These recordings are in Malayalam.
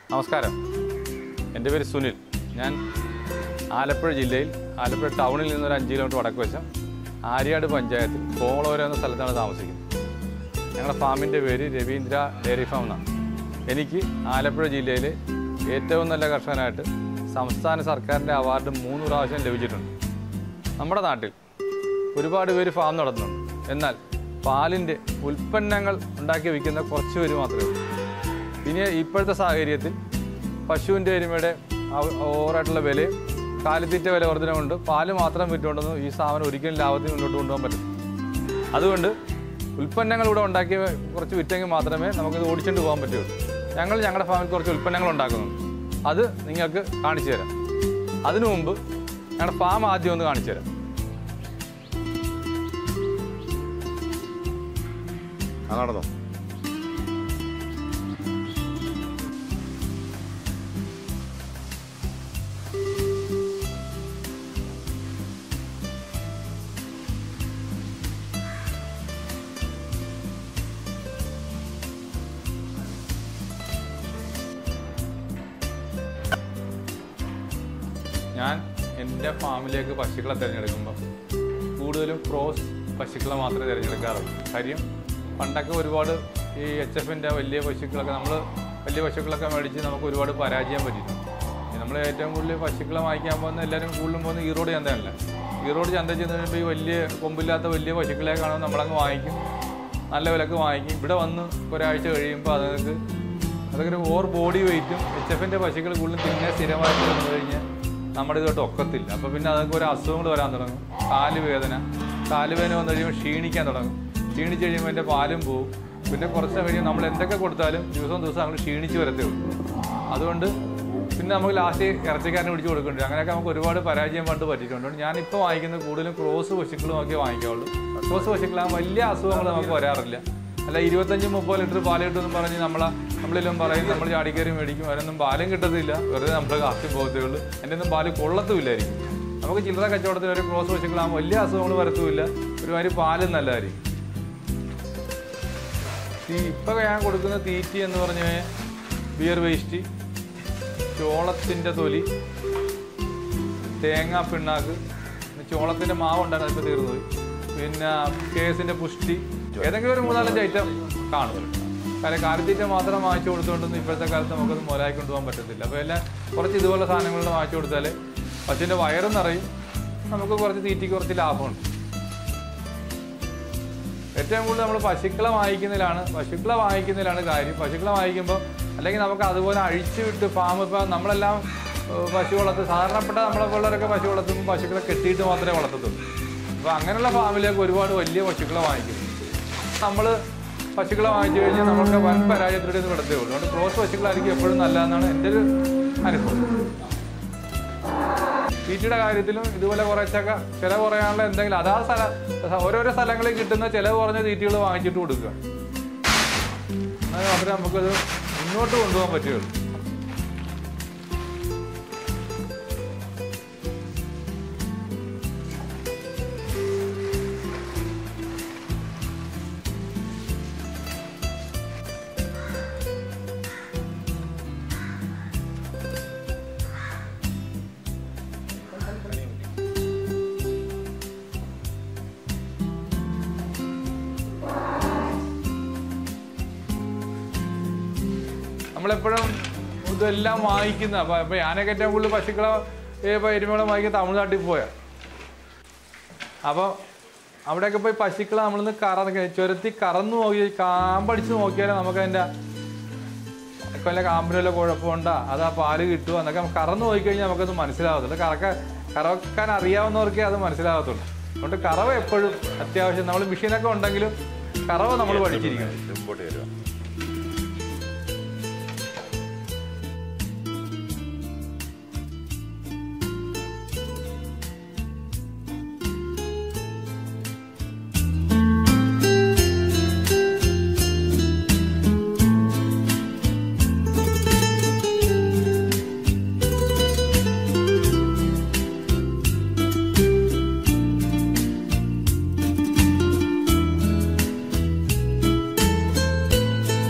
നമസ്കാരം എൻ്റെ പേര് സുനിൽ ഞാൻ ആലപ്പുഴ ജില്ലയിൽ ആലപ്പുഴ ടൗണിൽ നിന്നൊരു അഞ്ച് കിലോമീറ്റർ വടക്ക് വശം ആര്യാട് പഞ്ചായത്തിൽ കോളോര എന്ന സ്ഥലത്താണ് താമസിക്കുന്നത് ഞങ്ങളുടെ ഫാമിൻ്റെ പേര് രവീന്ദ്ര ഡയറി ഫാം എന്നാണ് എനിക്ക് ആലപ്പുഴ ജില്ലയിലെ ഏറ്റവും നല്ല കർഷകനായിട്ട് സംസ്ഥാന സർക്കാരിൻ്റെ അവാർഡ് മൂന്ന് പ്രാവശ്യം ലഭിച്ചിട്ടുണ്ട് നമ്മുടെ നാട്ടിൽ ഒരുപാട് പേര് ഫാം നടത്തുന്നുണ്ട് എന്നാൽ പാലിൻ്റെ ഉൽപ്പന്നങ്ങൾ ഉണ്ടാക്കി വിൽക്കുന്ന കുറച്ച് പേര് മാത്രമേ ഉള്ളൂ ഇനി ഇപ്പോഴത്തെ സാഹചര്യത്തിൽ പശുവിൻ്റെ എരുമയുടെ അവ- ഓവറായിട്ടുള്ള വിലയും കാലിത്തീറ്റ വില വർധന കൊണ്ട് പാല് മാത്രം വിറ്റുകൊണ്ടൊന്നും ഈ സ്ഥാപനം ഒരിക്കലും ലാഭത്തിൽ മുന്നോട്ട് കൊണ്ടുപോകാൻ പറ്റും അതുകൊണ്ട് ഉൽപ്പന്നങ്ങൾ ഇവിടെ ഉണ്ടാക്കി കുറച്ച് വിറ്റെങ്കിൽ മാത്രമേ നമുക്കിത് ഓടിച്ചുകൊണ്ട് പോകാൻ പറ്റുള്ളൂ ഞങ്ങൾ ഞങ്ങളുടെ ഫാമിൽ കുറച്ച് ഉൽപ്പന്നങ്ങൾ ഉണ്ടാക്കുന്നുണ്ട് അത് നിങ്ങൾക്ക് കാണിച്ചു തരാം അതിനു മുമ്പ് ഞങ്ങളുടെ ഫാം ആദ്യം ഒന്ന് കാണിച്ചു തരാം ആ നടന്നോ ഞാൻ എൻ്റെ ഫാമിലേക്ക് പശുക്കളെ തിരഞ്ഞെടുക്കുമ്പോൾ കൂടുതലും ക്രോസ് പശുക്കളെ മാത്രമേ തിരഞ്ഞെടുക്കാറുള്ളൂ കാര്യം പണ്ടൊക്കെ ഒരുപാട് ഈ എച്ച് എഫിൻ്റെ വലിയ പശുക്കളൊക്കെ നമ്മൾ വലിയ പശുക്കളൊക്കെ മേടിച്ച് നമുക്ക് ഒരുപാട് പരാജയം പറ്റിയിട്ടുണ്ട് നമ്മൾ ഏറ്റവും കൂടുതൽ പശുക്കളെ വാങ്ങിക്കാൻ പോകുന്ന എല്ലാവരും കൂടുതലും പോകുന്ന ഈറോഡ് ചന്തയല്ല ഈറോഡ് ചന്ത ചെന്ന് കഴിയുമ്പോൾ ഈ വലിയ കൊമ്പില്ലാത്ത വലിയ പശുക്കളെ കാണുമ്പോൾ നമ്മളങ്ങ് വാങ്ങിക്കും നല്ല വിലക്ക് വാങ്ങിക്കും ഇവിടെ വന്ന് ഒരാഴ്ച കഴിയുമ്പോൾ അതുങ്ങൾക്ക് അതൊക്കെ ഒരു ഓവർ ബോഡി വെയിറ്റും എച്ച് എഫിൻ്റെ പശുക്കൾ കൂടുതലും തിന്നെ സ്ഥിരമായിട്ട് വന്നു കഴിഞ്ഞാൽ നമ്മുടെ ഇതോട്ട് ഒക്കത്തില്ല അപ്പോൾ പിന്നെ അതൊക്കെ ഒരു അസുഖങ്ങൾ വരാൻ തുടങ്ങും കാല് വേദന കാല് വേദന വന്നു കഴിയുമ്പോൾ ക്ഷീണിക്കാൻ തുടങ്ങും ക്ഷീണിച്ച് കഴിയുമ്പോൾ എൻ്റെ പാലും പോവും പിന്നെ കുറച്ച് കഴിയുമ്പോൾ നമ്മൾ എന്തൊക്കെ കൊടുത്താലും ദിവസവും ദിവസം നമ്മൾ ക്ഷീണിച്ച് വരത്തേ ഉള്ളൂ അതുകൊണ്ട് പിന്നെ നമുക്ക് ലാസ്റ്റ് ഇറച്ചിക്കാരനെ പിടിച്ച് കൊടുക്കേണ്ടി വരും. അങ്ങനെയൊക്കെ നമുക്ക് ഒരുപാട് പരാജയം പണ്ട് പറ്റിയിട്ടുണ്ട് അതുകൊണ്ട് ഞാനിപ്പോൾ വാങ്ങിക്കുന്നത് കൂടുതലും ക്രോസ് പശുക്കളും ഒക്കെ വാങ്ങിക്കാവുള്ളൂ ക്രോസ് പശുക്കളാകുമ്പോൾ വലിയ അസുഖങ്ങൾ നമുക്ക് വരാറില്ല അല്ല ഇരുപത്തഞ്ച് മുപ്പത് ലിറ്റർ പാല് കിട്ടുമെന്ന് പറഞ്ഞ് നമ്മളെ നമ്മളെല്ലാം പറയും നമ്മൾ ചാടിക്കയറി മേടിക്കും അതിനൊന്നും പാലും കിട്ടത്തില്ല വെറുതെ നമ്മുടെ കാശ് പോകത്തേ ഉള്ളൂ എൻ്റെ ഒന്നും പാല് കൊള്ളത്തുമില്ലായിരിക്കും നമുക്ക് ചില്ലറ കച്ചവടത്തിൽ ഒരു ക്രോസ് പശുക്കളാകുമ്പോൾ വലിയ അസുഖങ്ങൾ വരത്തുമില്ല ഒരുമാതിരി പാലും നല്ലതായിരിക്കും ഈ ഇപ്പം ഞാൻ കൊടുക്കുന്ന തീറ്റി എന്ന് പറഞ്ഞ ബിയർ വേസ്റ്റ് ചോളത്തിൻ്റെ തൊലി തേങ്ങാ പിണ്ണാക്ക് പിന്നെ ചോളത്തിൻ്റെ മാവ് ഉണ്ടായിരുന്നു അതിപ്പോൾ തീർന്നു പോയി പിന്നെ കേസിൻ്റെ പുഷ്ടി ഏതെങ്കിലും ഒരു മൂന്നാലഞ്ച് ഐറ്റം കാണും കാരണം കാലിത്തീറ്റ മാത്രം വാങ്ങിച്ചു കൊടുത്തുകൊണ്ടൊന്നും ഇപ്പോഴത്തെ കാലത്ത് നമുക്കത് മുതലാക്കി കൊണ്ടുപോകാൻ പറ്റത്തില്ല അപ്പോൾ എല്ലാം കുറച്ച് ഇതുപോലെ സാധനങ്ങൾ വാങ്ങിച്ചു കൊടുത്താൽ പശുവിൻ്റെ വയറും നിറയും നമുക്ക് കുറച്ച് തീറ്റിക്ക് കുറച്ച് ലാഭമുണ്ട് ഏറ്റവും കൂടുതൽ നമ്മൾ പശുക്കളെ വാങ്ങിക്കുന്നതിലാണ് പശുക്കളെ വാങ്ങിക്കുന്നതിലാണ് കാര്യം പശുക്കളെ വാങ്ങിക്കുമ്പോൾ അല്ലെങ്കിൽ നമുക്ക് അതുപോലെ അഴിച്ചു വിട്ട് ഫാം ഇപ്പോൾ നമ്മളെല്ലാം ഏഹ്, പശു വളർത്ത് സാധാരണപ്പെട്ട നമ്മളെ പിള്ളേരൊക്കെ പശു വളർത്തുമ്പോൾ പശുക്കളെ കെട്ടിയിട്ട് മാത്രമേ വളർത്തത്തുള്ളൂ അപ്പോൾ അങ്ങനെയുള്ള ഫാമിലേക്ക് ഒരുപാട് വലിയ പശുക്കളെ വാങ്ങിക്കും നമ്മൾ പശുക്കളെ വാങ്ങിച്ചു കഴിഞ്ഞാൽ നമുക്ക് വൻ പരാജയത്തിലൂടെ ഇത് കിടത്തേ ഉള്ളൂ അതുകൊണ്ട് ക്രോസ് പശുക്കളായിരിക്കും എപ്പോഴും നല്ലതെന്നാണ് എൻ്റെ ഒരു അനുഭവം തീറ്റയുടെ കാര്യത്തിലും ഇതുപോലെ കുറച്ചൊക്കെ ചിലവ് കുറയാനുള്ള എന്തെങ്കിലും അതാ സ്ഥല ഓരോരോ സ്ഥലങ്ങളിൽ കിട്ടുന്ന ചിലവ് കുറഞ്ഞ തീറ്റകൾ വാങ്ങിച്ചിട്ട് കൊടുക്കുക അത് മാത്രമേ നമുക്കത് മുന്നോട്ട് കൊണ്ടുപോകാൻ പറ്റുകയുള്ളൂ നമ്മളെപ്പോഴും ഇതെല്ലാം വാങ്ങിക്കുന്ന അപ്പൊ ഇപ്പൊ ഞാനൊക്കെ ഏറ്റവും കൂടുതൽ പശുക്കളെ ഇപ്പൊ എരുമകളെ വാങ്ങിക്കാൻ തമിഴ്നാട്ടിൽ പോയാ അപ്പോൾ അവിടെയൊക്കെ പോയി പശുക്കളെ നമ്മളിന്ന് കറ ചുരത്തി കറന്നു നോക്കി കാമ്പടിച്ച് നോക്കിയാലേ നമുക്ക് അതിൻ്റെ വല്ല കാമ്പിന് വല്ല കുഴപ്പമുണ്ടോ അത് ആ പാല് കിട്ടുമോ എന്നൊക്കെ നമുക്ക് കറന്നു പോയി കഴിഞ്ഞാൽ നമുക്കത് മനസ്സിലാവത്തുള്ളൂ കറക്ക കറക്കാൻ അറിയാവുന്നവർക്കേ അത് മനസ്സിലാകത്തുള്ളൂ അതുകൊണ്ട് കറവ എപ്പോഴും അത്യാവശ്യം നമ്മൾ മെഷീനൊക്കെ ഉണ്ടെങ്കിലും കറവ നമ്മൾ പഠിച്ചിരിക്കണം മുമ്പോട്ട് വരിക ആ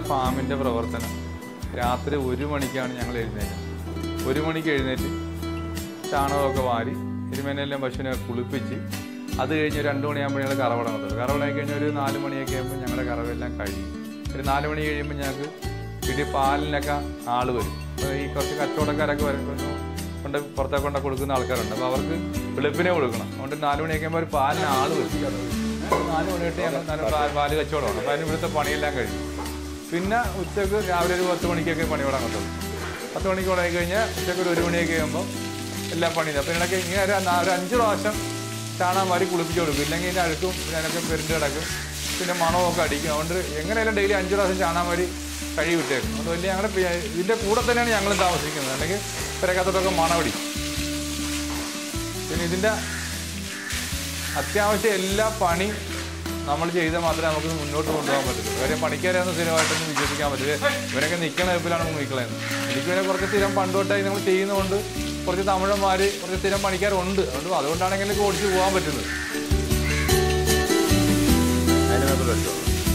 ഫാമിൻ്റെ പ്രവർത്തനം രാത്രി ഒരു മണിക്കാണ് ഞങ്ങൾ എഴുന്നേറ്റത് ഒരു മണിക്ക് എഴുന്നേറ്റ് ചാണകമൊക്കെ വാരി എരുമേനെല്ലാം പശുവിനെ കുളിപ്പിച്ച് അത് കഴിഞ്ഞ് രണ്ട് മണിയാകുമ്പോൾ ഞങ്ങൾ കറവട നടത്തും കറവട കഴിഞ്ഞ് ഒരു നാല് മണിയൊക്കെ ആകുമ്പോൾ ഞങ്ങളുടെ കറവെല്ലാം കഴിയും ഒരു നാല് മണി കഴിയുമ്പോൾ ഞങ്ങൾക്ക് വീട്ടിൽ പാലിനൊക്കെ ആള് വരും അപ്പോൾ ഈ കുറച്ച് കച്ചവടക്കാരൊക്കെ വരും കൊണ്ട് പുറത്തൊക്കെ കൊണ്ട് കൊടുക്കുന്ന ആൾക്കാരുണ്ട് അപ്പോൾ അവർക്ക് വെളുപ്പിനെ കൊടുക്കണം അതുകൊണ്ട് നാല് മണിയൊക്കെ ആകുമ്പോൾ ഒരു പാലിന് ആള് വരും നാല് മണി തൊട്ട് ഞങ്ങൾ നല്ല പാ- പാല് കച്ചവടമാണ് അപ്പോൾ അതിന് ഇവിടുത്തെ പണിയെല്ലാം കഴിയും പിന്നെ ഉച്ചക്ക് രാവിലെ ഒരു പത്ത് മണിക്കൊക്കെ പണി തുടങ്ങാൻ പറ്റുള്ളൂ പത്ത് മണിക്ക് തുടങ്ങി കഴിഞ്ഞാൽ ഉച്ചക്ക് ഒരു ഒരു മണിയൊക്കെ ആകുമ്പോൾ എല്ലാം പണി അപ്പോൾ ഇതിനൊക്കെ ഇങ്ങനെ ഒരു നാ- ഒരു അഞ്ച് പ്രാവശ്യം ചാണകം വാരി കുളിപ്പിച്ച് കൊടുക്കും ഇല്ലെങ്കിൽ ഇതിൻ്റെ അഴുക്കും പിന്നെ അതിനൊക്കെ പെരുണ്ട് കിടക്കും പിന്നെ മണമൊക്കെ അടിക്കും അതുകൊണ്ട് എങ്ങനെയായാലും ഡെയിലി അഞ്ച് പ്രാവശ്യം ചാണകം വാരി കഴുകി വിട്ടേക്കും അതുകൊണ്ട് വലിയ ഞങ്ങളുടെ പി- ഇതിൻ്റെ കൂടെ തന്നെയാണ് ഞങ്ങൾ താമസിക്കുന്നത് അല്ലെങ്കിൽ പെരക്കകത്തോട്ടൊക്കെ മണമടിക്കും പിന്നെ ഇതിൻ്റെ അത്യാവശ്യം എല്ലാ പണി നമ്മൾ ചെയ്താൽ മാത്രമേ നമുക്ക് മുന്നോട്ട് കൊണ്ടുപോകാൻ പറ്റുള്ളൂ കാര്യം പണിക്കാരെയൊന്നും സ്ഥിരമായിട്ടൊന്നും വിശ്വസിക്കാൻ പറ്റില്ല ഇവരൊക്കെ നിൽക്കണ എപ്പിലാണ് മുങ്ങിക്കളയുന്നത് എനിക്ക് പിന്നെ കുറച്ച് സ്ഥിരം പണ്ട് തൊട്ടായി നമ്മൾ ചെയ്യുന്നതുകൊണ്ട് കുറച്ച് തമിഴന്മാർ കുറച്ച് സ്ഥിരം പണിക്കാരുണ്ട് അതുകൊണ്ട് അതുകൊണ്ടാണ് ഇങ്ങനെ ഓടിച്ച് പോകാൻ പറ്റുന്നത് അതിനകത്ത് വെച്ചോ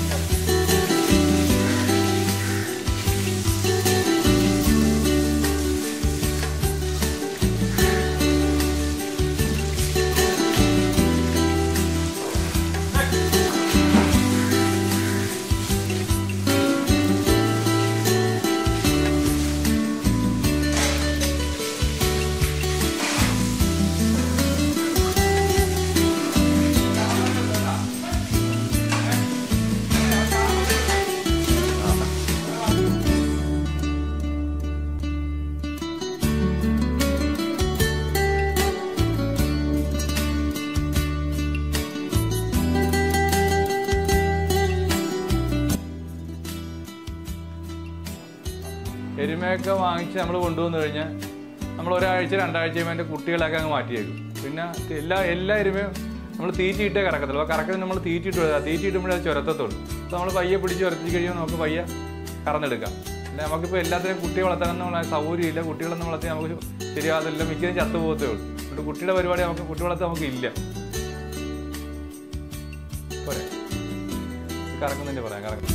എരുമയൊക്കെ വാങ്ങിച്ച് നമ്മൾ കൊണ്ടുവന്നു കഴിഞ്ഞാൽ നമ്മൾ ഒരാഴ്ച രണ്ടാഴ്ച കഴിയുമ്പോൾ അതിൻ്റെ കുട്ടികളൊക്കെ അങ്ങ് മാറ്റിയേക്കും പിന്നെ എല്ലാ എല്ലാ എരുമയും നമ്മൾ തീറ്റിയിട്ടേ കറക്കത്തുള്ളൂ അപ്പോൾ കറക്കുന്നത് നമ്മൾ തീറ്റിയിട്ട് വിടുക തീറ്റിയിട്ടുമ്പോഴേ അത് ചുരത്തത്തുള്ളൂ അപ്പോൾ നമ്മൾ പയ്യെ പിടിച്ച് ചുരത്തി കഴിയുമ്പോൾ നമുക്ക് പയ്യെ കറന്നെടുക്കാം അല്ല നമുക്കിപ്പോൾ എല്ലാത്തിനും കുട്ടി വളർത്താനൊന്നും സൗകര്യമില്ല കുട്ടികളൊന്നും വളർത്തി നമുക്ക് ശരിയാകത്തില്ല മിക്കതും ചത്തുപോകത്തേ ഉള്ളൂ അതുകൊണ്ട് കുട്ടിയുടെ പരിപാടി നമുക്ക് കുട്ടി വളർത്താൻ നമുക്ക് ഇല്ല പോരെ കറക്കുന്നതിൻ്റെ പറയാം കറക്കും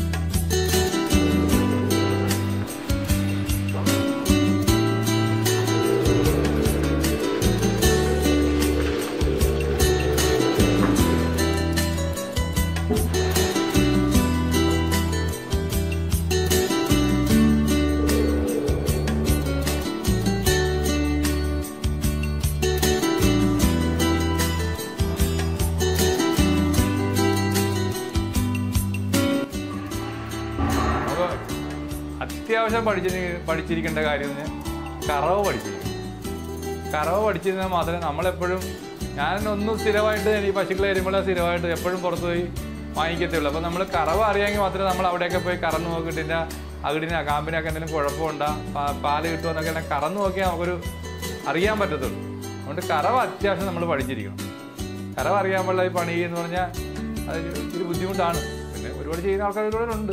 അപ്പോൾ അത്യാവശ്യം പഠിച്ചി പഠിച്ചിരിക്കേണ്ട കാര്യം എന്ന് കറവ് പഠിച്ചിരിക്കണം കറവ് പഠിച്ചിരുന്നാൽ മാത്രമേ നമ്മളെപ്പോഴും ഞാൻ ഒന്നും സ്ഥിരമായിട്ട് ഈ പശുക്കളെ വരുമ്പോൾ സ്ഥിരമായിട്ട് എപ്പോഴും പുറത്ത് പോയി വാങ്ങിക്കത്തുള്ളൂ അപ്പോൾ നമ്മൾ കറവ് അറിയാമെങ്കിൽ മാത്രമേ നമ്മൾ അവിടെയൊക്കെ പോയി കറന്ന് നോക്കിയിട്ട് ഇതിൻ്റെ അകിടിന് കാമ്പിനൊക്കെ എന്തെങ്കിലും കുഴപ്പമുണ്ടോ പാ- പാല് കിട്ടുമെന്നൊക്കെ എല്ലാം കറന്ന് നോക്കിയാൽ നമുക്കൊരു അറിയാൻ പറ്റത്തുള്ളൂ അതുകൊണ്ട് കറവ് അത്യാവശ്യം നമ്മൾ പഠിച്ചിരിക്കണം കറവ് അറിയാൻ പാടില്ല ഈ പണി എന്ന് പറഞ്ഞാൽ അത് ഇത്തിരി ബുദ്ധിമുട്ടാണ് പിന്നെ ഒരുപാട് ചെയ്യുന്ന ആൾക്കാർ ഒരുപാടുണ്ട്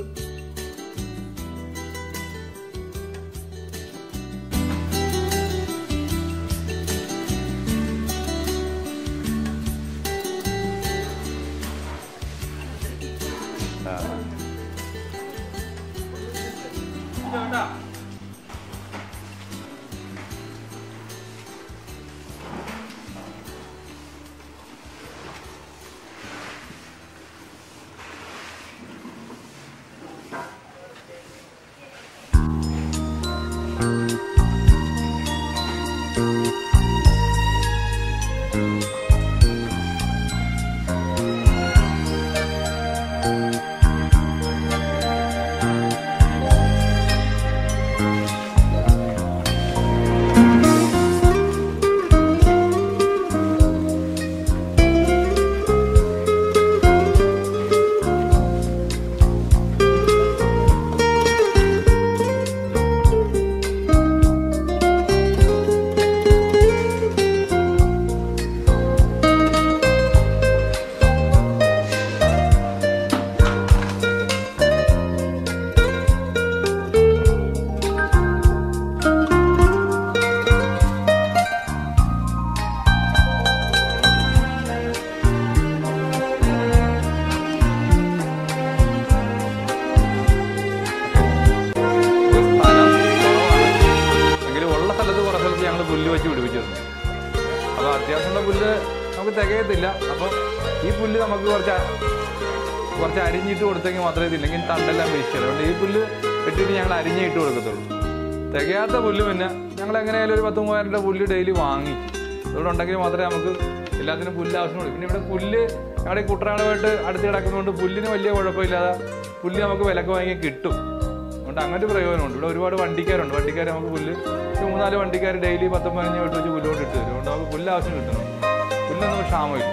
ഞങ്ങൾ പുല്ല് വെച്ച് പിടിപ്പിച്ചിരുന്നത് അപ്പോൾ അത്യാവശ്യമുള്ള പുല്ല് നമുക്ക് തികയത്തില്ല അപ്പോൾ ഈ പുല്ല് നമുക്ക് കുറച്ച് അ- കുറച്ച് അരിഞ്ഞിട്ട് കൊടുത്തെങ്കിൽ മാത്രമേ ഇതില്ലെങ്കിൽ തണ്ടെല്ലാം വേസ്റ്റ് അതുകൊണ്ട് ഈ പുല്ല് വെട്ടിയിട്ട് ഞങ്ങൾ അരിഞ്ഞേ ഇട്ട് കൊടുക്കത്തുള്ളൂ തികയാത്ത പുല്ല് പിന്നെ ഞങ്ങൾ എങ്ങനെയായാലും ഒരു പത്ത് മൂവായിരം രൂപ പുല്ല് ഡെയിലി വാങ്ങി ഇവിടെ ഉണ്ടെങ്കിൽ മാത്രമേ നമുക്ക് എല്ലാത്തിനും പുല്ല് ആവശ്യമുള്ളൂ പിന്നെ ഇവിടെ പുല്ല് ഞങ്ങളുടെ ഈ കുട്ടനാടുമായിട്ട് അടുത്ത് കിടക്കുന്നതുകൊണ്ട് പുല്ലിന് വലിയ കുഴപ്പമില്ലാതെ പുല്ല് നമുക്ക് വിലക്ക് വാങ്ങി കിട്ടും അതുകൊണ്ട് അങ്ങനെ ഒരു പ്രയോജനമുണ്ട് ഇവിടെ ഒരുപാട് വണ്ടിക്കാരുണ്ട് വണ്ടിക്കാർ നമുക്ക് പുല്ല് ഒരു മൂന്നാല് വണ്ടിക്കാർ ഡെയിലി പത്തും പതിനഞ്ച് വെട്ട് വെച്ച് പുല്ല് കൊണ്ട് ഇട്ട് തരും അതുകൊണ്ട് നമുക്ക് പുല്ല് ആവശ്യം കിട്ടുന്നു പുല്ലൊന്നും ക്ഷാമമില്ല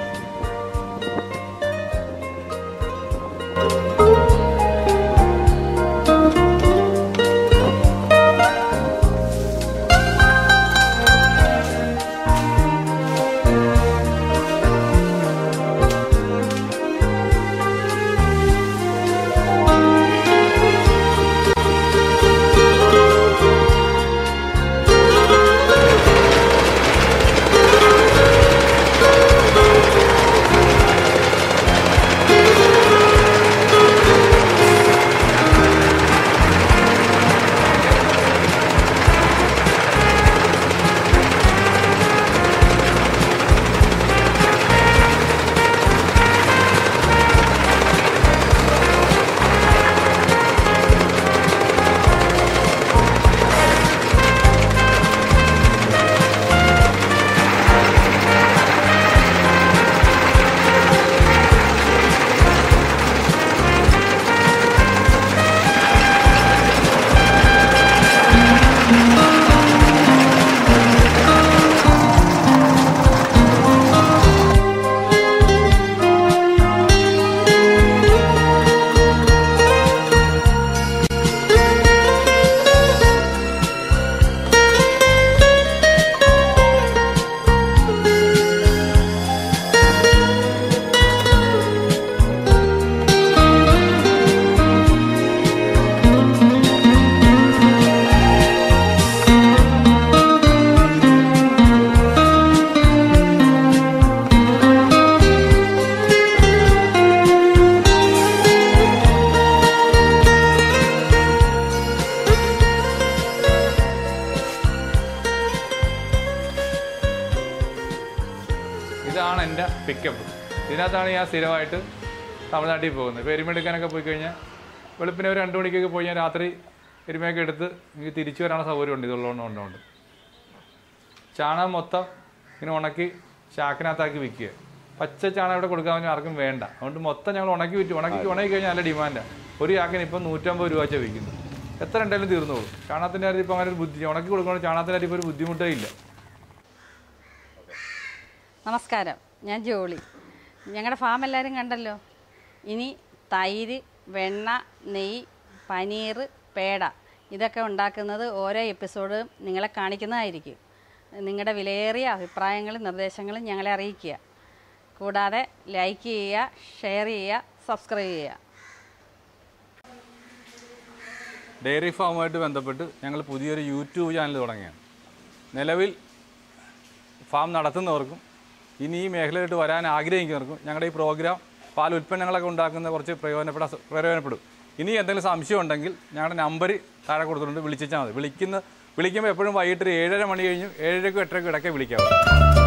ഇതാണ് എൻ്റെ പിക്കപ്പ് ഇതിനകത്താണ് ഞാൻ സ്ഥിരമായിട്ട് തമിഴ്നാട്ടിൽ പോകുന്നത് ഇപ്പോൾ എരുമെടുക്കാനൊക്കെ പോയി കഴിഞ്ഞാൽ വെളുപ്പിനെ ഒരു രണ്ട് മണിക്കൊക്കെ പോയി ഞാൻ രാത്രി എരുമയൊക്കെ എടുത്ത് എനിക്ക് തിരിച്ചു വരാനുള്ള സൗകര്യമുണ്ട് ഇതുള്ളതുകൊണ്ട് കൊണ്ടുകൊണ്ട് ചാണകം മൊത്തം ഇങ്ങനെ ഉണക്കി ചാക്കിനകത്താക്കി വിൽക്കുക പച്ച ചാണകം ഇവിടെ കൊടുക്കാൻ വേണ്ടി ആർക്കും വേണ്ട അതുകൊണ്ട് മൊത്തം ഞങ്ങൾ ഉണക്കി വിറ്റ് ഉണക്കി ഉണക്കി കഴിഞ്ഞാൽ നല്ല ഡിമാൻഡാണ് ഒരു ചാക്കിന് ഇപ്പം നൂറ്റമ്പത് രൂപ വെച്ചാൽ വിൽക്കുന്നത് എത്ര ഉണ്ടെങ്കിലും തീർന്നോളൂ ചാണകത്തിൻ്റെ കാര്യത്തിൽ ഇപ്പോൾ അങ്ങനെ ഒരു ബുദ്ധി ഉണക്കി കൊടുക്കുമ്പോൾ ചാണകത്തിൻ്റെ കാര്യത്തിൽ ഇപ്പോൾ ഒരു ബുദ്ധിമുട്ടേ ഇല്ല നമസ്കാരം ഞാൻ ജോളി ഞങ്ങളുടെ ഫാം എല്ലാവരും കണ്ടല്ലോ ഇനി തൈര് വെണ്ണ നെയ്യ് പനീർ പേട ഇതൊക്കെ ഉണ്ടാക്കുന്നത് ഓരോ എപ്പിസോഡും നിങ്ങളെ കാണിക്കുന്നതായിരിക്കും നിങ്ങളുടെ വിലയേറിയ അഭിപ്രായങ്ങളും നിർദ്ദേശങ്ങളും ഞങ്ങളെ അറിയിക്കുക കൂടാതെ ലൈക്ക് ചെയ്യുക ഷെയർ ചെയ്യുക സബ്സ്ക്രൈബ് ചെയ്യുക ഡയറി ഫാമുമായിട്ട് ബന്ധപ്പെട്ട് ഞങ്ങൾ പുതിയൊരു യൂട്യൂബ് ചാനൽ തുടങ്ങിയാണ് നിലവിൽ ഫാം നടത്തുന്നവർക്കും ഇനി ഈ മേഖലയിലോട്ട് വരാൻ ആഗ്രഹിക്കുന്നവർക്കും ഞങ്ങളുടെ ഈ പ്രോഗ്രാം പാൽ ഉൽപ്പന്നങ്ങളൊക്കെ ഉണ്ടാക്കുന്ന കുറച്ച് പ്രയോജനപ്പെടാൻ പ്രയോജനപ്പെടും ഇനി എന്തെങ്കിലും സംശയം ഉണ്ടെങ്കിൽ ഞങ്ങളുടെ നമ്പർ താഴെ കൊടുത്തിട്ടുണ്ട് വിളിച്ചാൽ മതി വിളിക്കുന്ന വിളിക്കുമ്പോൾ എപ്പോഴും വൈകിട്ട് ഒരു ഏഴര മണി കഴിഞ്ഞ് ഏഴരക്കും എട്ടരക്കും ഇടയ്ക്ക് വിളിക്കാവും